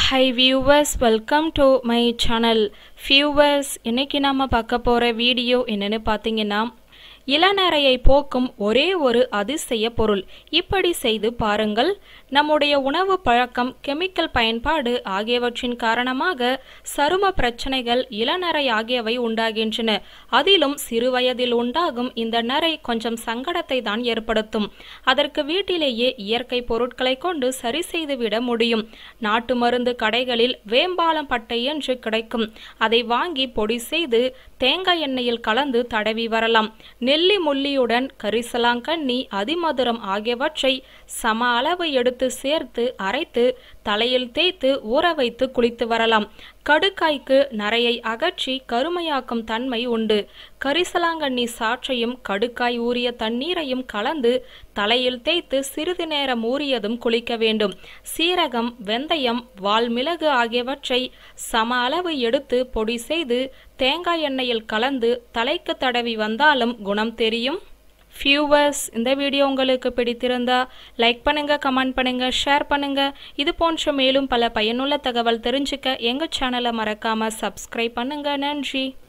high viewers welcome to my channel viewers இன்னைக்கு நாம பார்க்க போற வீடியோ என்னன்னு பார்த்தீங்கன்னா இளநரையை போக்கும் ஒரே ஒரு அதிசய பொருள் இப்படி செய்து பாருங்கள் நம்முடைய உணவு பழக்கம் கெமிக்கல் பயன்பாடு ஆகியவற்றின் காரணமாக சரும பிரச்சனைகள் இளநரை ஆகியவை உண்டாகின்றன அதிலும் சிறுவயதில் உண்டாகும் இந்த நரை கொஞ்சம் சங்கடத்தை தான் ஏற்படுத்தும் அதற்கு வீட்டிலேயே இயற்கை பொருட்களை கொண்டு சரி செய்துவிட முடியும் நாட்டு மருந்து கடைகளில் வேம்பாலம் பட்டை என்று கிடைக்கும் அதை வாங்கி பொடி செய்து தேங்காய் எண்ணெயில் கலந்து தடவி வரலாம் நெல்லி முள்ளியுடன் கரிசலாங்கண்ணி அதிமதுரம் ஆகியவற்றை சம அளவு எடுத்து சேர்த்து அரைத்து தலையில் தேய்த்து ஊற வைத்து குளித்து வரலாம் கடுக்காய்க்கு நரையை அகற்றி கருமையாக்கும் தன்மை உண்டு கரிசலாங்கண்ணி சாற்றையும் கடுக்காய் ஊறிய தண்ணீரையும் கலந்து தலையில் தேய்த்து சிறிது நேரம் ஊறியதும் குளிக்க வேண்டும் சீரகம் வெந்தயம் வால்மிளகு ஆகியவற்றை சம அளவு எடுத்து பொடி செய்து தேங்காய் எண்ணெயில் கலந்து தலைக்கு தடவி வந்தாலும் குணம் தெரியும் வியூவர்ஸ் இந்த வீடியோ உங்களுக்கு பிடித்திருந்தா லைக் பண்ணுங்க கமெண்ட் பண்ணுங்க ஷேர் பண்ணுங்க இது போன்ற மேலும் பல பயனுள்ள தகவல் தெரிஞ்சுக்க எங்க சேனலை மறக்காம சப்ஸ்கிரைப் பண்ணுங்க நன்றி